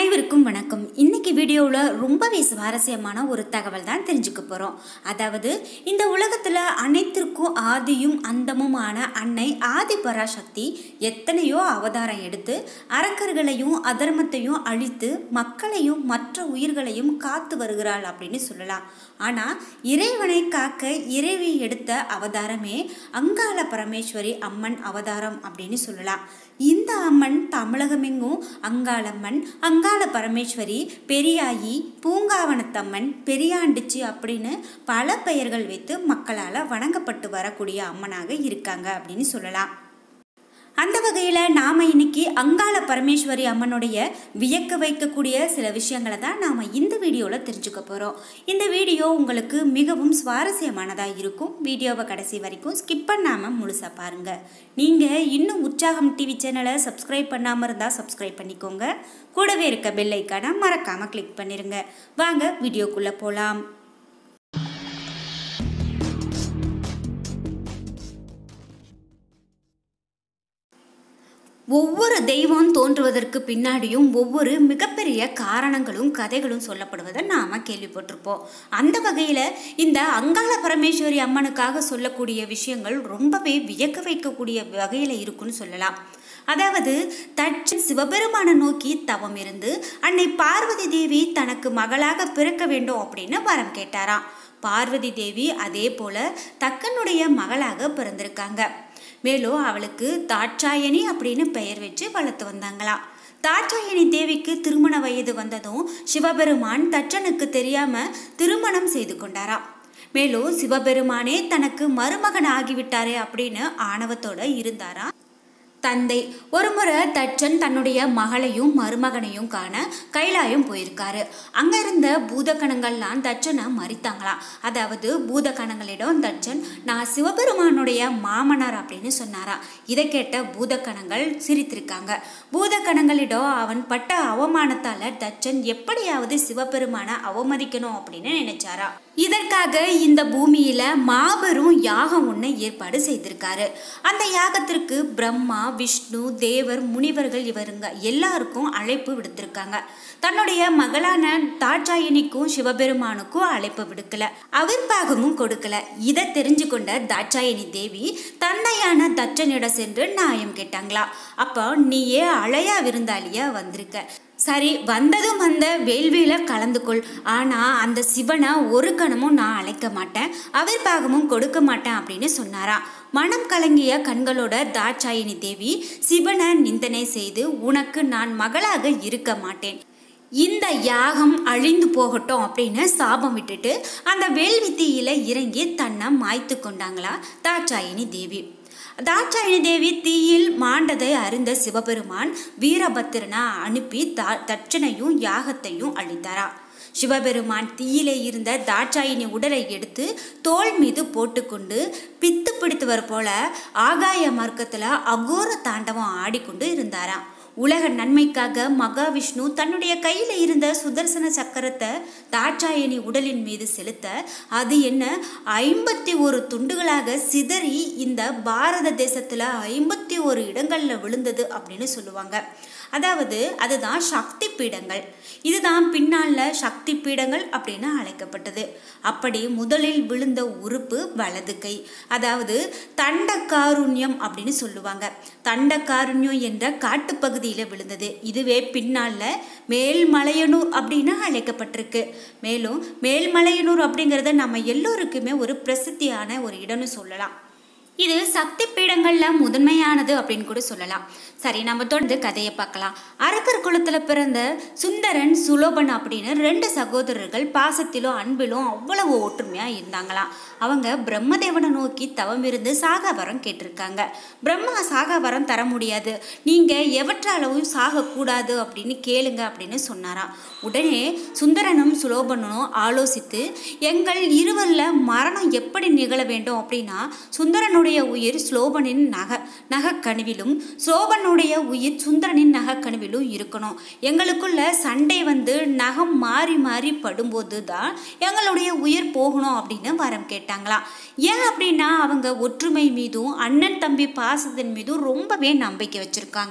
அனைவருக்கும் வணக்கம் இன்னைக்கு வீடியோவில் ரொம்பவே சுவாரஸ்யமான ஒரு தகவல் தான் தெரிஞ்சுக்க போகிறோம் அதாவது இந்த உலகத்தில் அனைத்திற்கும் ஆதியும் அந்தமுமான அன்னை ஆதி பராசக்தி எத்தனையோ அவதாரம் எடுத்து அரக்கர்களையும் அதர்மத்தையும் அழித்து மக்களையும் மற்ற உயிர்களையும் காத்து வருகிறாள் அப்படின்னு சொல்லலாம் ஆனால் இறைவனை காக்க இறைவி எடுத்த அவதாரமே அங்காள பரமேஸ்வரி அம்மன் அவதாரம் அப்படின்னு சொல்லலாம் இந்த அம்மன் தமிழகமெங்கும் அங்காளம்மன் அங்காள பரமேஸ்வரி பெரியாயி பூங்காவனத்தம்மன் பெரியாண்டிச்சி அப்படின்னு பல பெயர்கள் வைத்து மக்களால் வணங்கப்பட்டு வரக்கூடிய அம்மனாக இருக்காங்க அப்படின்னு சொல்லலாம் அந்த வகையில் நாம் இன்னைக்கு அங்காள பரமேஸ்வரி அம்மனுடைய வியக்க வைக்கக்கூடிய சில விஷயங்களை தான் நாம் இந்த வீடியோவில் தெரிஞ்சுக்க போகிறோம் இந்த வீடியோ உங்களுக்கு மிகவும் சுவாரஸ்யமானதாக இருக்கும் வீடியோவை கடைசி வரைக்கும் ஸ்கிப் பண்ணாமல் முழுசாக பாருங்கள் நீங்கள் இன்னும் உற்சாகம் டிவி சேனலை சப்ஸ்கிரைப் பண்ணாமல் இருந்தால் சப்ஸ்கிரைப் பண்ணிக்கோங்க கூடவே இருக்க பெல் ஐக்கானை மறக்காமல் கிளிக் பண்ணிடுங்க வாங்க வீடியோக்குள்ளே போகலாம் ஒவ்வொரு தெய்வம் தோன்றுவதற்கு பின்னாடியும் ஒவ்வொரு மிகப்பெரிய காரணங்களும் கதைகளும் சொல்லப்படுவதை நாம் கேள்விப்பட்டிருப்போம் அந்த வகையில் இந்த அங்காள பரமேஸ்வரி அம்மனுக்காக சொல்லக்கூடிய விஷயங்கள் ரொம்பவே வியக்க வைக்கக்கூடிய வகையில் இருக்குன்னு சொல்லலாம் அதாவது தட்சன் சிவபெருமானை நோக்கி தவம் இருந்து அன்னை பார்வதி தேவி தனக்கு மகளாக பிறக்க வேண்டும் அப்படின்னு வரம் கேட்டாராம் பார்வதி தேவி அதே போல தக்கனுடைய மகளாக பிறந்திருக்காங்க மேலும் அவளுக்கு தாட்சாயணி அப்படின்னு பெயர் வச்சு வளர்த்து வந்தாங்களாம் தாட்சாயணி தேவிக்கு திருமண வயது வந்ததும் சிவபெருமான் தச்சனுக்கு தெரியாம திருமணம் செய்து கொண்டாராம் மேலும் சிவபெருமானே தனக்கு மருமகன் ஆகிவிட்டாரே அப்படின்னு ஆணவத்தோட இருந்தாராம் தந்தை ஒருமுறை தச்சன் தன்னுடைய மகளையும் மருமகனையும் காண கைலாயம் போயிருக்காரு அங்க இருந்த பூதகணங்கள்லாம் தச்சனை மறித்தாங்களாம் அதாவது பூதகணங்களிடம் தச்சன் நான் சிவபெருமானுடைய மாமனார் அப்படின்னு சொன்னாராம் இதை கேட்ட பூதகணங்கள் சிரித்திருக்காங்க பூதகணங்களிடம் அவன் பட்ட அவமானத்தால தச்சன் எப்படியாவது சிவபெருமான அவமதிக்கணும் அப்படின்னு நினைச்சாரா இதற்காக இந்த பூமியில மாபெரும் யாகம் ஒன்று ஏற்பாடு செய்திருக்காரு அந்த யாகத்திற்கு பிரம்மா விஷ்ணு தேவர் முனிவர்கள் இவருங்க எல்லாருக்கும் அழைப்பு விடுத்திருக்காங்க தன்னுடைய மகளான தாட்சாயணிக்கும் சிவபெருமானுக்கும் அழைப்பு விடுக்கல அவர் பாகமும் கொடுக்கல இதை தெரிஞ்சு கொண்ட தாட்சாயணி தேவி தந்தையான தச்சனிடம் சென்று நியாயம் கேட்டாங்களா அப்போ நீயே அழையா விருந்தாளியா வந்திருக்க சரி வந்ததும் வந்த வேள்வியில கலந்து கொள் ஆனா அந்த சிவனை ஒரு கணமும் நான் அழைக்க மாட்டேன் அவர் பாகமும் கொடுக்க மாட்டேன் அப்படின்னு சொன்னாராம் மனம் கலங்கிய கண்களோட தாட்சாயினி தேவி சிவனை நிந்தனை செய்து உனக்கு நான் மகளாக இருக்க மாட்டேன் இந்த யாகம் அழிந்து போகட்டும் அப்படின்னு சாபம் விட்டுட்டு அந்த வேள்வி தீயில இறங்கி தன்னை மாய்த்து கொண்டாங்களா தாட்சாயினி தேவி தாட்சாயணி தேவி தீயில் மாண்டதை அறிந்த சிவபெருமான் வீரபத்திரனை அனுப்பி தா தட்சணையும் யாகத்தையும் அழித்தாரா சிவபெருமான் தீயிலே இருந்த தாட்சாயினி உடலை எடுத்து தோல் மீது போட்டுக்கொண்டு பித்து பிடித்தவர் போல ஆகாய மார்க்கத்தில் அகோர தாண்டவம் ஆடிக்கொண்டு இருந்தாராம் உலக நன்மைக்காக மகாவிஷ்ணு தன்னுடைய கையில் இருந்த சுதர்சன சக்கரத்தை தாட்சாயணி உடலின் மீது செலுத்த அது என்ன ஐம்பத்தி ஒரு துண்டுகளாக சிதறி இந்த பாரத தேசத்தில் ஐம்பத்தி ஒரு இடங்களில் விழுந்தது அப்படின்னு சொல்லுவாங்க அதாவது அதுதான் சக்தி பீடங்கள் இதுதான் பின்னால் சக்தி பீடங்கள் அப்படின்னு அழைக்கப்பட்டது அப்படி முதலில் விழுந்த உறுப்பு வலது கை அதாவது தண்டகாருண்யம் அப்படின்னு சொல்லுவாங்க தண்டகாருண்யம் என்ற காட்டுப்பகுதியில் விழுந்தது இதுவே பின்னால் மேல்மலையனூர் அப்படின்னு அழைக்கப்பட்டிருக்கு மேலும் மேல்மலையனூர் அப்படிங்கிறத நம்ம எல்லோருக்குமே ஒரு பிரசித்தியான ஒரு இடம்னு சொல்லலாம் இது சக்தி பீடங்களில் முதன்மையானது அப்படின்னு கூட சொல்லலாம் சரி நம்ம தொடர்ந்து கதையை பார்க்கலாம் அரக்கர் குளத்தில் பிறந்த சுந்தரன் சுலோபன் அப்படின்னு ரெண்டு சகோதரர்கள் பாசத்திலும் அன்பிலும் அவ்வளவு ஒற்றுமையாக இருந்தாங்களாம் அவங்க பிரம்மதேவனை நோக்கி தவம் இருந்து சாகாவரம் கேட்டிருக்காங்க பிரம்மா சாகாவரம் தர முடியாது நீங்கள் எவற்றாலவும் சாகக்கூடாது அப்படின்னு கேளுங்க அப்படின்னு சொன்னாராம் உடனே சுந்தரனும் சுலோபனும் ஆலோசித்து எங்கள் இருவரில் மரணம் எப்படி நிகழ வேண்டும் அப்படின்னா சுந்தரனுடைய உயிர் ஸ்லோபனின் நக நகக்கணுவிலும் சோபனுடைய உயிர் சுந்தரனின் நகக்கணுவிலும் இருக்கணும் எங்களுக்குள்ள சண்டை வந்து நகம் மாறி மாறி படும்போது தான் எங்களுடைய உயிர் போகணும் அப்படின்னு வரம் கேட்டாங்களாம் ஏன் அப்படின்னா அவங்க ஒற்றுமை மீதும் அண்ணன் தம்பி பாசத்தின் மீதும் ரொம்பவே நம்பிக்கை வச்சுருக்காங்க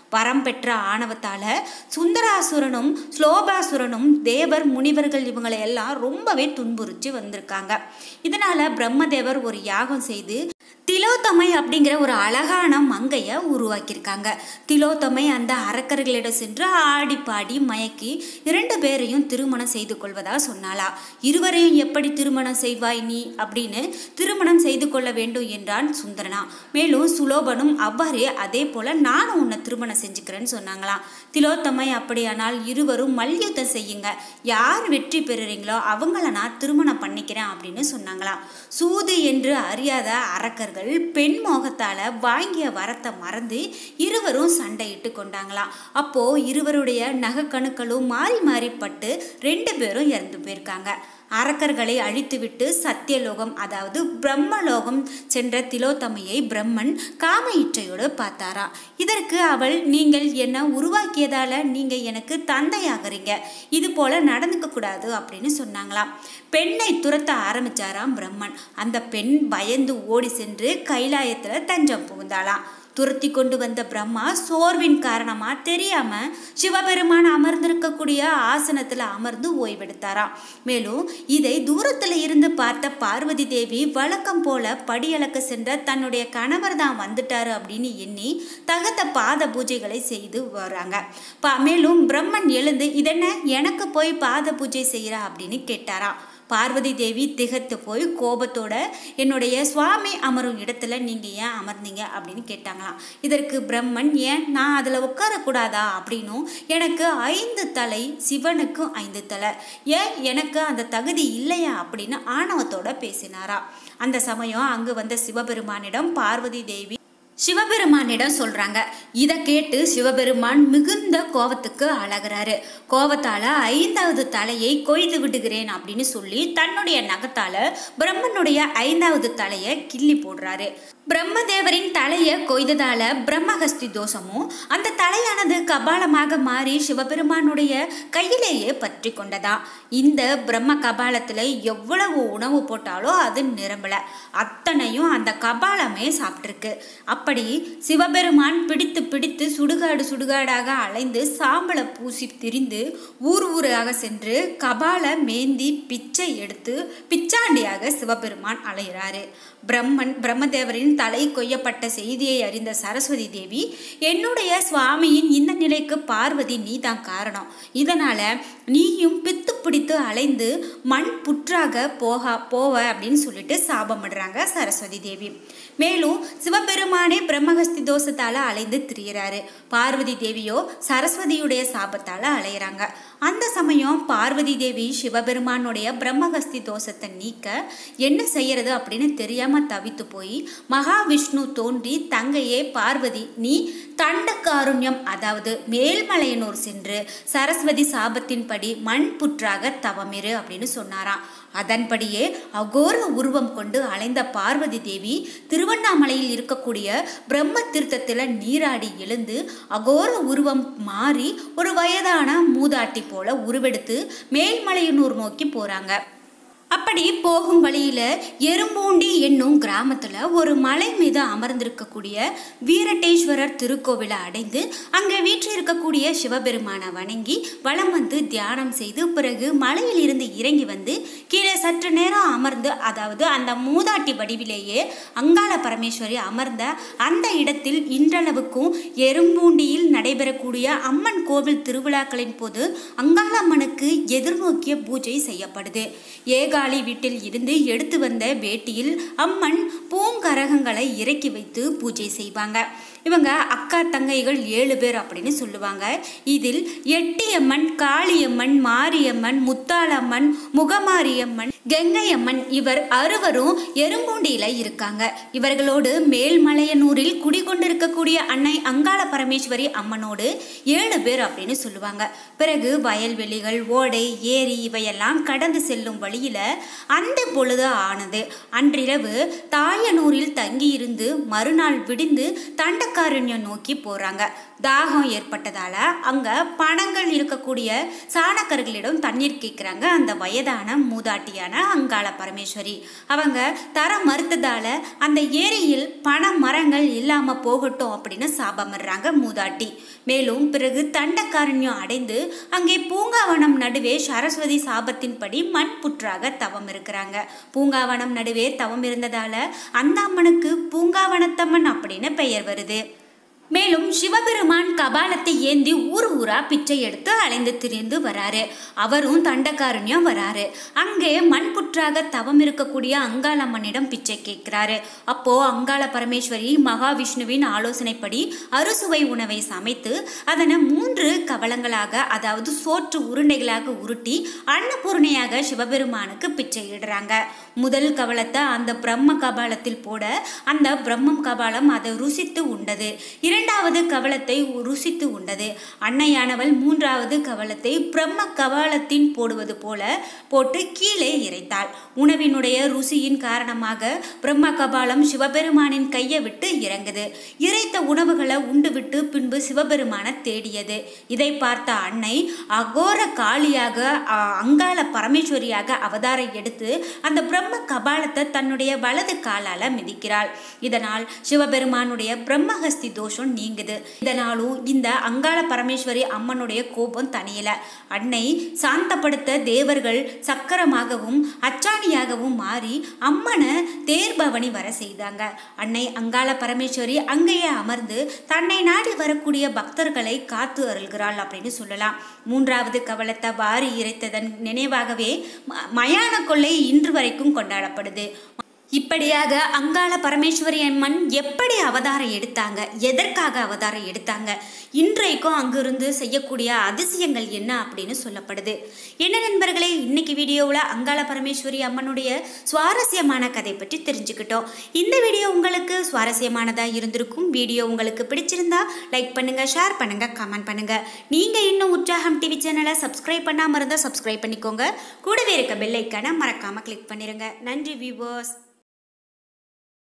வரம் பெற்ற ஆணவத்தால சுந்தராசுரனும் ஸ்லோபாசுரனும் தேவர் முனிவர்கள் இவங்களை எல்லாம் ரொம்பவே துன்புறுத்தி வந்திருக்காங்க இதனால பிரம்மதேவர் ஒரு யாகம் செய்து திலோத்தமை அப்படிங்கிற ஒரு அழகான மங்கையை உருவாக்கியிருக்காங்க திலோத்தமை அந்த அரக்கர்களிடம் சென்று ஆடி பாடி மயக்கி இரண்டு பேரையும் திருமணம் செய்து கொள்வதா சொன்னாளா இருவரையும் எப்படி திருமணம் செய்வாய் நீ அப்படின்னு திருமணம் செய்து கொள்ள வேண்டும் என்றான் சுந்தரனா மேலும் சுலோபனும் அவ்வாறே அதே போல நானும் உன்னை திருமணம் செஞ்சுக்கிறேன்னு சொன்னாங்களாம் திலோத்தமை அப்படியானால் இருவரும் மல்யுத்தம் செய்யுங்க யார் வெற்றி பெறுறீங்களோ அவங்கள நான் திருமணம் பண்ணிக்கிறேன் அப்படின்னு சொன்னாங்களாம் சூது என்று அறியாத அரக்கர்கள் பெண் மோகத்தால வாங்கிய வரத்தை மறந்து இருவரும் சண்டையிட்டு கொண்டாங்களாம் அப்போ இருவருடைய நகைக்கணுக்களும் மாறி மாறி பட்டு ரெண்டு பேரும் இறந்து போயிருக்காங்க அரக்கர்களை அழித்துவிட்டு சத்தியலோகம் அதாவது பிரம்மலோகம் சென்ற திலோத்தமையை பிரம்மன் காம இச்சையோடு பார்த்தாராம் இதற்கு அவள் நீங்கள் என்ன உருவாக்கியதால நீங்க எனக்கு தந்தையாகிறீங்க இது போல நடந்துக்க கூடாது அப்படின்னு சொன்னாங்களாம் பெண்ணை துரத்த ஆரம்பிச்சாராம் பிரம்மன் அந்த பெண் பயந்து ஓடி சென்று கைலாயத்துல தஞ்சம் புகுந்தாளாம் துரத்தி கொண்டு வந்த பிரம்மா சோர்வின் காரணமா தெரியாம சிவபெருமான் அமர்ந்திருக்கக்கூடிய ஆசனத்துல அமர்ந்து ஓய்வெடுத்தாராம் மேலும் இதை தூரத்துல இருந்து பார்த்த பார்வதி தேவி வழக்கம் போல படியளக்க சென்ற தன்னுடைய கணவர் தான் வந்துட்டாரு அப்படின்னு எண்ணி தகுந்த பாத பூஜைகளை செய்து வராங்க பா மேலும் பிரம்மன் எழுந்து இதென்ன எனக்கு போய் பாத பூஜை செய்யறா அப்படின்னு கேட்டாராம் பார்வதி தேவி திகத்து போய் கோபத்தோட என்னுடைய சுவாமி அமரும் இடத்துல நீங்கள் ஏன் அமர்ந்தீங்க அப்படின்னு கேட்டாங்களாம் இதற்கு பிரம்மன் ஏன் நான் அதில் உட்காரக்கூடாதா அப்படின்னும் எனக்கு ஐந்து தலை சிவனுக்கும் ஐந்து தலை ஏன் எனக்கு அந்த தகுதி இல்லையா அப்படின்னு ஆணவத்தோட பேசினாரா அந்த சமயம் அங்கு வந்த சிவபெருமானிடம் பார்வதி தேவி சிவபெருமானிடம் சொல்றாங்க இதை கேட்டு சிவபெருமான் மிகுந்த கோபத்துக்கு அழகிறாரு கோபத்தால ஐந்தாவது தலையை கொய்து விடுகிறேன் அப்படின்னு சொல்லி தன்னுடைய நகத்தால பிரம்மனுடைய ஐந்தாவது தலையை கிள்ளி போடுறாரு பிரம்மதேவரின் தலையை கொய்ததால பிரம்மஹஸ்தி தோஷமும் அந்த தலையானது கபாலமாக மாறி சிவபெருமானுடைய கையிலேயே பற்றி கொண்டதா இந்த பிரம்ம கபாலத்துல எவ்வளவு உணவு போட்டாலும் அது நிரம்பல அத்தனையும் அந்த கபாலமே சாப்பிட்டிருக்கு அப்படி சிவபெருமான் பிடித்து பிடித்து சுடுகாடு சுடுகாடாக அலைந்து சாம்பலை பூசி திரிந்து ஊர் ஊராக சென்று கபால மேந்தி பிச்சை எடுத்து பிச்சாண்டியாக சிவபெருமான் அலைகிறாரு பிரம்மன் பிரம்மதேவரின் தலை கொய்யப்பட்ட செய்தியை அறிந்த சரஸ்வதி தேவி என்னுடைய சுவாமியின் இந்த நிலைக்கு பார்வதி நீதான் காரணம் இதனால நீயும் பித்து பிடித்து அலைந்து மண் புற்றாக போக போவ அப்படின்னு சொல்லிட்டு சாபமிடுறாங்க சரஸ்வதி தேவி மேலும் சிவபெருமானே பிரம்மஹஸ்தி தோஷத்தால அலைந்து திரியிறாரு பார்வதி தேவியோ சரஸ்வதியுடைய சாபத்தால அலையிறாங்க அந்த சமயம் பார்வதி தேவி சிவபெருமானுடைய பிரம்மஹஸ்தி தோஷத்தை நீக்க என்ன செய்யறது அப்படின்னு தெரியாம தவித்து போய் மகாவிஷ்ணு தோன்றி தங்கையே பார்வதி நீ தண்டக்காருண்யம் அதாவது மேல்மலையனூர் சென்று சரஸ்வதி சாபத்தின்படி மண் புற்றாக தவமிரு அப்படின்னு சொன்னாராம் அதன்படியே அகோர உருவம் கொண்டு அலைந்த பார்வதி தேவி திருவண்ணாமலையில் இருக்கக்கூடிய பிரம்ம தீர்த்தத்தில் நீராடி எழுந்து அகோர உருவம் மாறி ஒரு வயதான மூதாட்டி போல உருவெடுத்து மேல்மலையனூர் நோக்கி போறாங்க அப்படி போகும் வழியில எறும்பூண்டி என்னும் கிராமத்துல ஒரு மலை மீது அமர்ந்திருக்கக்கூடிய வீரட்டேஸ்வரர் திருக்கோவிலை அடைந்து அங்கே வீற்றிருக்கக்கூடிய சிவபெருமானை வணங்கி வலம் வந்து தியானம் செய்து பிறகு மலையில் இருந்து இறங்கி வந்து கீழே சற்று நேரம் அமர்ந்து அதாவது அந்த மூதாட்டி வடிவிலேயே அங்காள பரமேஸ்வரி அமர்ந்த அந்த இடத்தில் இன்றளவுக்கும் எறும்பூண்டியில் நடைபெறக்கூடிய அம்மன் கோவில் திருவிழாக்களின் போது அங்காளம்மனுக்கு எதிர்நோக்கிய பூஜை செய்யப்படுது ஏக ஏகாலி வீட்டில் இருந்து எடுத்து வந்த வேட்டியில் அம்மன் பூங்கரகங்களை இறக்கி வைத்து பூஜை செய்வாங்க இவங்க அக்கா தங்கைகள் ஏழு பேர் அப்படின்னு சொல்லுவாங்க இதில் எட்டியம்மன் காளியம்மன் மாரியம்மன் முத்தாளம்மன் முகமாரியம்மன் கெங்கையம்மன் இவர் அறுவரும் எறும்பூண்டியில இருக்காங்க இவர்களோடு மேல்மலையனூரில் குடிகொண்டிருக்கக்கூடிய அன்னை அங்காள பரமேஸ்வரி அம்மனோடு ஏழு பேர் அப்படின்னு சொல்லுவாங்க பிறகு வயல்வெளிகள் ஓடை ஏரி இவையெல்லாம் கடந்து செல்லும் வழியில அந்த பொழுது ஆனது அன்றிரவு தாயனூரில் தங்கியிருந்து மறுநாள் விடிந்து தண்டக்க தண்டக்காரண்யம் நோக்கி போறாங்க தாகம் ஏற்பட்டதால அங்க பணங்கள் இருக்கக்கூடிய சாணக்கர்களிடம் தண்ணீர் கேட்குறாங்க அந்த வயதான மூதாட்டியான அங்காள பரமேஸ்வரி அவங்க தர மறுத்ததால அந்த ஏரியில் பண மரங்கள் இல்லாம போகட்டும் அப்படின்னு சாபமிடுறாங்க மூதாட்டி மேலும் பிறகு தண்டக்காரண்யம் அடைந்து அங்கே பூங்காவனம் நடுவே சரஸ்வதி சாபத்தின்படி மண் புற்றாக தவம் இருக்கிறாங்க பூங்காவனம் நடுவே தவம் இருந்ததால அந்த அம்மனுக்கு பூங்காவனத்தம்மன் அப்படின்னு பெயர் வருது மேலும் சிவபெருமான் கபாலத்தை ஏந்தி ஊர் ஊரா பிச்சை எடுத்து அலைந்து திரிந்து வராரு அவரும் தண்டகாரண்யம் வராரு அங்கே மண் புற்றாக தவம் இருக்கக்கூடிய அங்காளம்மனிடம் பிச்சை கேட்கிறாரு அப்போ அங்காள பரமேஸ்வரி மகாவிஷ்ணுவின் ஆலோசனைப்படி அறுசுவை உணவை சமைத்து அதனை மூன்று கவலங்களாக அதாவது சோற்று உருண்டைகளாக உருட்டி அன்னபூர்ணையாக சிவபெருமானுக்கு பிச்சை இடுறாங்க முதல் கவலத்தை அந்த பிரம்ம கபாலத்தில் போட அந்த பிரம்மம் கபாலம் அதை ருசித்து உண்டது இரண்டாவது கவலத்தை ருசித்து உண்டது அன்னையானவள் மூன்றாவது கவலத்தை பிரம்ம கபாலத்தின் போடுவது போல போட்டு கீழே இறைத்தாள் உணவினுடைய ருசியின் காரணமாக பிரம்ம கபாலம் சிவபெருமானின் கையை விட்டு இறங்குது இறைத்த உணவுகளை உண்டு விட்டு பின்பு சிவபெருமான தேடியது இதை பார்த்த அன்னை அகோர காளியாக அ, அங்காள பரமேஸ்வரியாக அவதாரம் எடுத்து அந்த பிரம்ம கபாலத்தை தன்னுடைய வலது காலால மிதிக்கிறாள் இதனால் சிவபெருமானுடைய பிரம்மஹஸ்தி தோஷம் நீங்குது இதனாலும் இந்த அங்காள பரமேஸ்வரி அம்மனுடைய கோபம் தனியல அன்னை சாந்தப்படுத்த தேவர்கள் சக்கரமாகவும் அச்சாணியாகவும் மாறி அம்மனை தேர்பவனி வர செய்தாங்க அன்னை அங்காள பரமேஸ்வரி அங்கேயே அமர்ந்து தன்னை நாடி வரக்கூடிய பக்தர்களை காத்து அருள்கிறாள் அப்படின்னு சொல்லலாம் மூன்றாவது கவலத்தை வாரி இறைத்ததன் நினைவாகவே ம- மயான கொள்ளை இன்று வரைக்கும் கொண்டாடப்படுது இப்படியாக அங்காள பரமேஸ்வரி அம்மன் எப்படி அவதாரம் எடுத்தாங்க எதற்காக அவதாரம் எடுத்தாங்க இன்றைக்கும் அங்கிருந்து செய்யக்கூடிய அதிசயங்கள் என்ன அப்படின்னு சொல்லப்படுது என்ன நண்பர்களே இன்னைக்கு வீடியோவில் அங்காள பரமேஸ்வரி அம்மனுடைய சுவாரஸ்யமான கதை பற்றி தெரிஞ்சுக்கிட்டோம் இந்த வீடியோ உங்களுக்கு சுவாரஸ்யமானதாக இருந்திருக்கும் வீடியோ உங்களுக்கு பிடிச்சிருந்தா லைக் பண்ணுங்க ஷேர் பண்ணுங்க கமெண்ட் பண்ணுங்க நீங்க இன்னும் உற்சாகம் டிவி சேனலை சப்ஸ்கிரைப் பண்ணாம இருந்தால் சப்ஸ்கிரைப் பண்ணிக்கோங்க கூடவே இருக்க பெல் ஐக்கானை மறக்காம கிளிக் பண்ணிருங்க நன்றி வியூவர்ஸ்